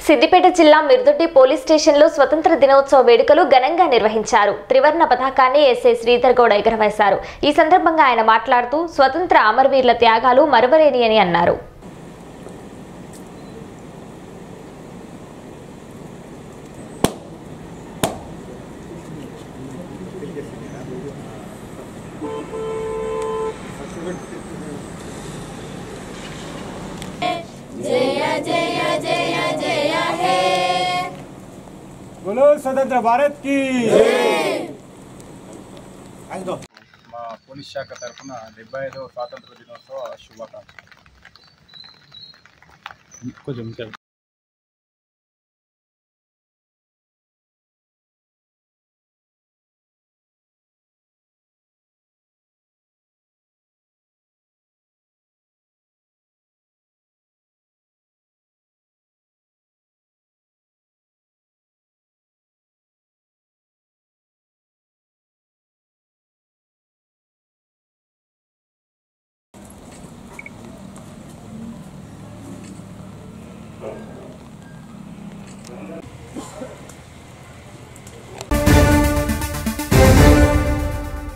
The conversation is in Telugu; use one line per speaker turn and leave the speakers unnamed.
సిద్దిపేట జిల్లా మిర్దొడ్డి పోలీస్ స్టేషన్లో స్వతంత్ర దినోత్సవ వేడుకలు ఘనంగా నిర్వహించారు త్రివర్ణ పతాకాన్ని ఎస్ఐ శ్రీధర్ గౌడ ఎగరవేశారు ఈ సందర్భంగా ఆయన మాట్లాడుతూ స్వతంత్ర అమరవీరుల త్యాగాలు మరువలేని అని అన్నారు
बोलो स्वतंत्र भारत की
మా పోలీస్ శాఖ తరఫున డెబ్బై ఐదవ స్వాతంత్ర దినోత్సవ శుభాకాంక్షలు
కొంచెం